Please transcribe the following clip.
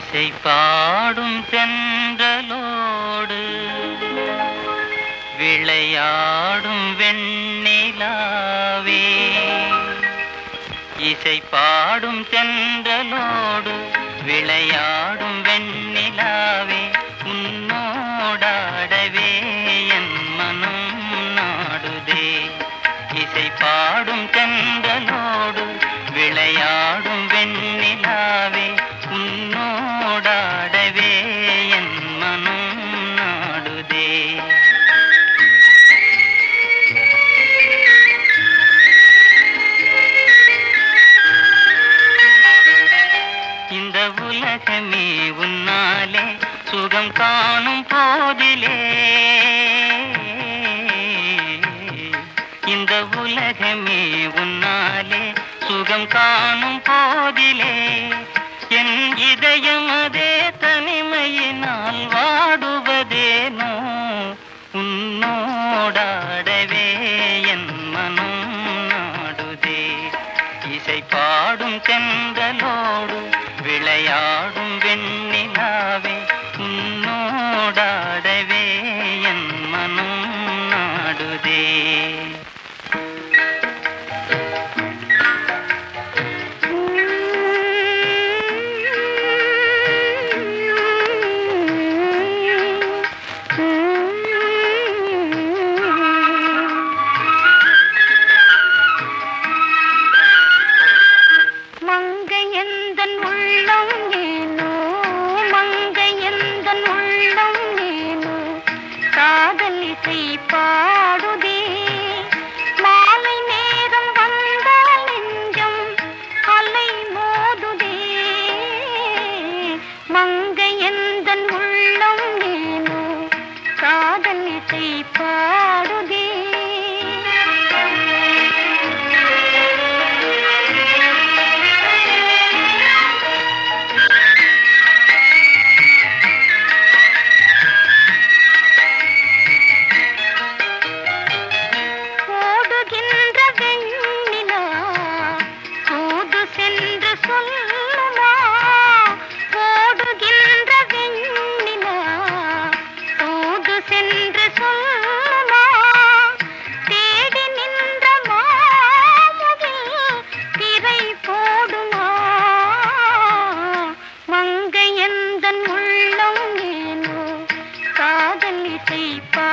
இசை பாடும் தென்றலோடு விளையாடும் வெண்ணிலாவே இசை பாடும் தென்றலோடு விளையாடும் வெண்ணிலாவே உன்னோடாடவே என் மனம் நாடுதே இசை பாடும் தென்றலோடு விளையாடும் வெண்ணிலாவே உன்னோடாடவே என் மனம் நாடுதே இந்த உலகமே உன்னாலே சுகம் காணும் போதிலே இந்த உலகமே உன்னாலே சுகம் காணும் போதிலே என் இதயம் அதே தனிமையினால் வாடுவதேனோ உன்னோடாடவே என் மனம் நாடுதே இசை பாடும் தென்றலோடு விளையாடும் வெண்ணிலாவே உன்னோடாடவே என் மனம் நாடுதே மங்கை எந்தன் உள்ளம் ஏனோ மங்கை எந்தன் உள்ளம் ஏனோ காதல் இசை பாடுதே மாலை நேரம் வந்தால் நெஞ்சம் அலை மோதுதே மங்கை எந்தன் உள்ளம் ஏனோ காதல் இசை பாடுதே ஓடுகின்ற வெண்ணிலா தூது சென்று சொல்லுமா ஓடுகின்ற வெண்ணிலா தூது சென்று சொல்லுமா தேடி நின்ற மாமுகில் திரை போடுமா மங்கை எந்தன் உள்ளம் ஏனோ காதல் இசை பா